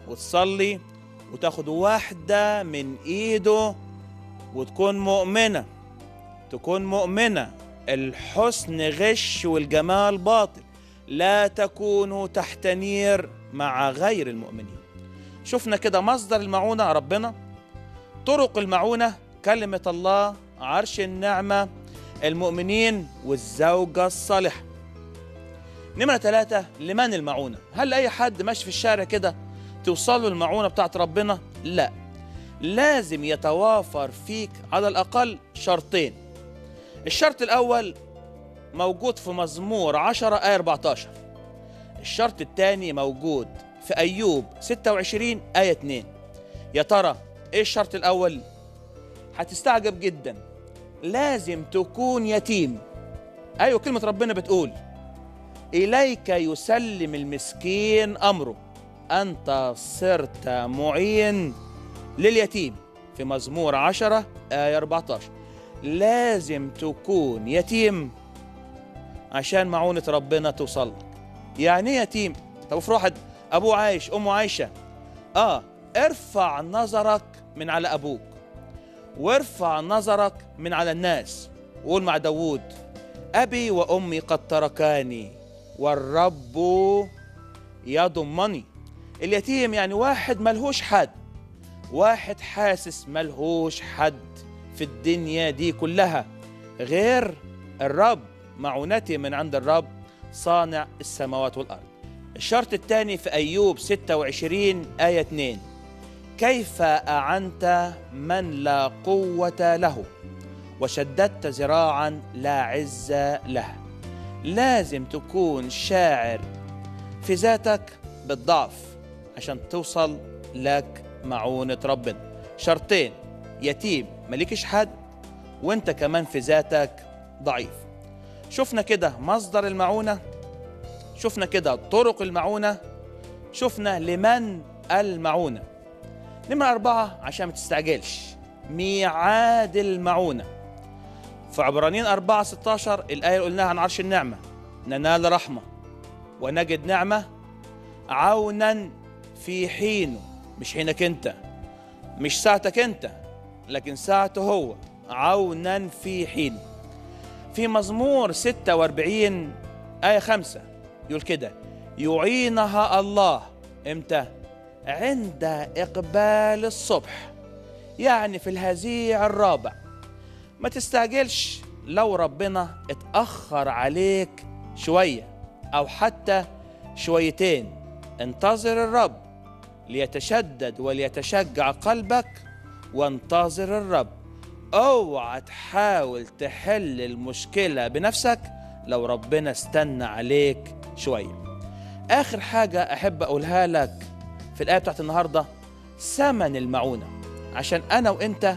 وتصلي وتاخد واحدة من إيده وتكون مؤمنة تكون مؤمنة الحسن غش والجمال باطل لا تكونوا تحت نير مع غير المؤمنين شفنا كده مصدر المعونة ربنا طرق المعونة كلمة الله عرش النعمة المؤمنين والزوجة الصالحة نمرة ثلاثة لمن المعونة هل أي حد ماشي في الشارع كده توصل له المعونة بتاعت ربنا لا لازم يتوافر فيك على الأقل شرطين الشرط الأول موجود في مزمور 10 آية 14 الشرط الثاني موجود في أيوب 26 آية 2 يا ترى إيه الشرط الأول؟ هتستعجب جدا لازم تكون يتيم أيوة كلمة ربنا بتقول إليك يسلم المسكين أمره أنت صرت معين لليتيم في مزمور 10 آية 14 لازم تكون يتيم عشان معونة ربنا توصل لك يعني ايه يتيم طب افرض واحد ابوه عايش امه عايشه اه ارفع نظرك من على ابوك وارفع نظرك من على الناس وقول مع داوود ابي وامي قد تركاني والرب يضمني اليتيم يعني واحد ملهوش حد واحد حاسس ملهوش حد في الدنيا دي كلها غير الرب معونتي من عند الرب صانع السماوات والأرض الشرط الثاني في أيوب 26 آية 2 كيف أعنت من لا قوة له وشددت ذراعا لا عز له لازم تكون شاعر في ذاتك بالضعف عشان توصل لك معونة ربنا شرطين يتيم ملكش حد وانت كمان في ذاتك ضعيف شفنا كده مصدر المعونة شفنا كده طرق المعونة شفنا لمن المعونة نمرة أربعة عشان ما تستعجلش ميعاد المعونة في عبرانيين 4 16 الآية اللي قلناها عن عرش النعمة ننال رحمة ونجد نعمة عونا في حينه مش حينك انت مش ساعتك انت لكن ساعته هو عونا في حينه في مزمور 46 آية 5 يقول كده يعينها الله امتى عند إقبال الصبح يعني في الهزيع الرابع ما تستعجلش لو ربنا اتأخر عليك شوية أو حتى شويتين انتظر الرب ليتشدد وليتشجع قلبك وانتظر الرب اوعى تحاول تحل المشكلة بنفسك لو ربنا استنى عليك شوية آخر حاجة أحب أقولها لك في الآية بتاعت النهاردة ثمن المعونة عشان أنا وإنت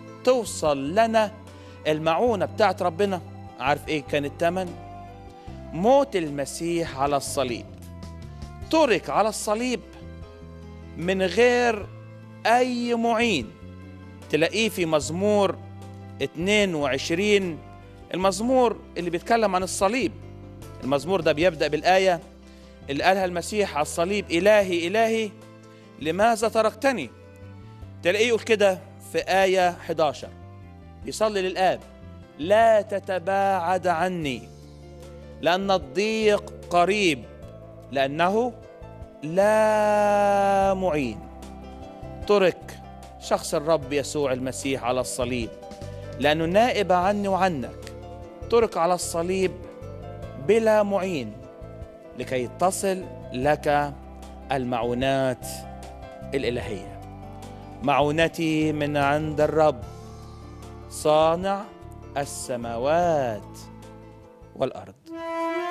توصل لنا المعونة بتاعت ربنا عارف إيه كان الثمن؟ موت المسيح على الصليب ترك على الصليب من غير أي معين تلاقيه في مزمور 22 المزمور اللي بيتكلم عن الصليب المزمور ده بيبدأ بالآية اللي قالها المسيح على الصليب إلهي إلهي لماذا تركتني تلاقيه يقول كده في آية 11 يصلي للآب لا تتباعد عني لأن الضيق قريب لأنه لا معين ترك شخص الرب يسوع المسيح على الصليب لأنه نائب عني وعنك ترك على الصليب بلا معين لكي تصل لك المعونات الإلهية معونتي من عند الرب صانع السماوات والأرض